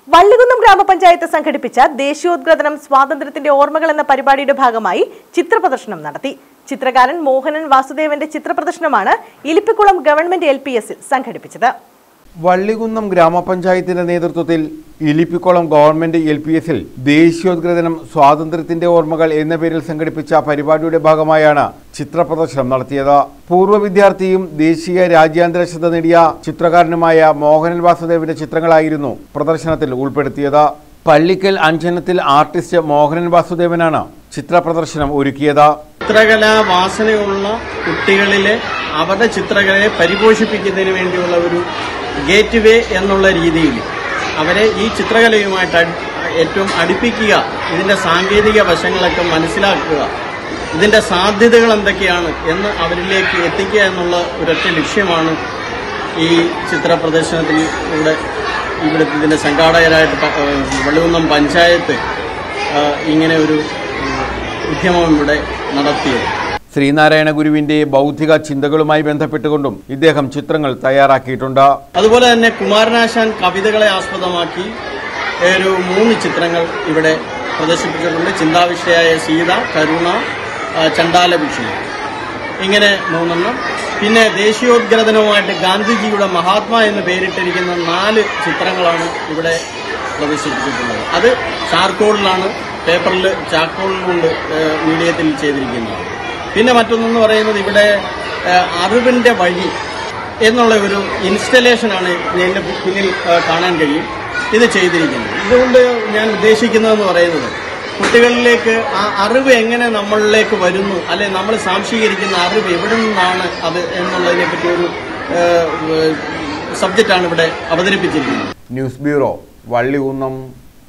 വള്ളികുന്നം ഗ്രാമപഞ്ചായത്ത് സംഘടിപ്പിച്ച ദേശീയോദ്ഗ്രഥനം സ്വാതന്ത്ര്യത്തിന്റെ ഓർമ്മകൾ എന്ന പരിപാടിയുടെ ഭാഗമായി ചിത്രപ്രദർശനം നടത്തി ചിത്രകാരൻ മോഹനൻ വാസുദേവന്റെ ചിത്രപ്രദർശനമാണ് ഇലിപ്പിക്കുളം ഗവൺമെന്റ് എൽ പി എസിൽ സംഘടിപ്പിച്ചത് വള്ളികുന്നം ഗ്രാമപഞ്ചായത്തിന്റെ നേതൃത്വത്തിൽ ഇലിപ്പിക്കുളം ഗവൺമെന്റ് എൽ പി എസിൽ ദേശീയോദ്ഗ്രഥനം സ്വാതന്ത്ര്യത്തിന്റെ ഓർമ്മകൾ എന്ന പേരിൽ സംഘടിപ്പിച്ച പരിപാടിയുടെ ഭാഗമായാണ് ചിത്രപ്രദർശനം നടത്തിയത് പൂർവ്വ വിദ്യാർത്ഥിയും ദേശീയ രാജ്യാന്തര ശ്രദ്ധ നേടിയ ചിത്രകാരനുമായ മോഹനൽ വാസുദേവന്റെ ചിത്രങ്ങളായിരുന്നു പ്രദർശനത്തിൽ ഉൾപ്പെടുത്തിയത് പള്ളിക്കൽ അഞ്ചനത്തിൽ ആർട്ടിസ്റ്റ് മോഹനൻ വാസുദേവനാണ് ചിത്രപ്രദർശനം ഒരുക്കിയത് ചിത്രകലാ വാസനയുള്ള കുട്ടികളിലെ അവരുടെ ചിത്രകലയെ പരിപോഷിപ്പിക്കുന്നതിന് വേണ്ടിയുള്ള ഒരു ഗേറ്റ് വേ എന്നുള്ള രീതിയിൽ അവരെ ഈ ചിത്രകലയുമായിട്ട് അടി- ഏറ്റവും അടുപ്പിക്കുക ഇതിന്റെ സാങ്കേതിക വശങ്ങളൊക്കെ മനസ്സിലാക്കുക ഇതിന്റെ സാധ്യതകൾ എന്തൊക്കെയാണ് എന്ന് അവരിലേക്ക് എത്തിക്കുക എന്നുള്ള ഒരൊറ്റ ലക്ഷ്യമാണ് ഈ ചിത്ര പ്രദർശനത്തിലൂടെ ഇവിടുത്തെ ഇതിന്റെ സംഘാടകരായിട്ട് പ- ഏഹ് വെള്ളികുന്നം പഞ്ചായത്ത് ഏഹ് ഇങ്ങനെ ഒരു ഏഹ് ഉദ്യമം ഇവിടെ നടത്തിയത് ശ്രീനാരായണ ഗുരുവിന്റെ ബൗദ്ധിക ചിന്തകളുമായി ബന്ധപ്പെട്ടുകൊണ്ടും ഇദ്ദേഹം ചിത്രങ്ങൾ തയ്യാറാക്കിയിട്ടുണ്ട് അതുപോലെ തന്നെ കുമാരനാശാൻ കവിതകളെ ആസ്പദമാക്കി ഒരു മൂന്ന് ചിത്രങ്ങൾ ഇവിടെ പ്രദർശിപ്പിച്ചിട്ടുണ്ട് ചിന്താവിഷയായ സീത കരുണ ആ, ചണ്ടാല ഭീഷണി ഇങ്ങനെ മൂന്നെണ്ണം പിന്നെ ദേശീയോദ്ഗ്രഥനവുമായിട്ട് ഗാന്ധിജിയുടെ മഹാത്മാ എന്ന് പേരിട്ടിരിക്കുന്ന നാല് ചിത്രങ്ങളാണ് ഇവിടെ പ്രദർശിപ്പിച്ചിട്ടുള്ളത് അത് ചാർക്കോളിലാണ് പേപ്പറിൽ ചാർക്കോൾ കൊണ്ട് ഏഹ്, മീഡിയത്തിൽ ചെയ്തിരിക്കുന്നതാണ് പിന്നെ മറ്റൊന്നെന്ന് പറയുന്നത് ഇവിടെ ഏഹ്, അറിവിന്റെ വഴി എന്നുള്ള ഒരു ഇൻസ്റ്റലേഷനാണ് എന്റെ പിന്നിൽ ഏഹ്, കാണാൻ കഴിയും ഇത് ചെയ്തിരിക്കുന്നത് ഇതുകൊണ്ട് ഞാൻ ഉദ്ദേശിക്കുന്നതെന്ന് പറയുന്നത് കുട്ടികളിലേക്ക് ആ അറിവ് എങ്ങനെ നമ്മളിലേക്ക് വരുന്നു അല്ലെ നമ്മൾ സാംശീകരിക്കുന്ന അറിവ് എവിടെ നിന്നാണ് അത് എന്നുള്ളതിനെ പറ്റി ഒരു സബ്ജക്റ്റാണ് ഇവിടെ അവതരിപ്പിച്ചിരിക്കുന്നത് ന്യൂസ് ബ്യൂറോ വള്ളികുന്നം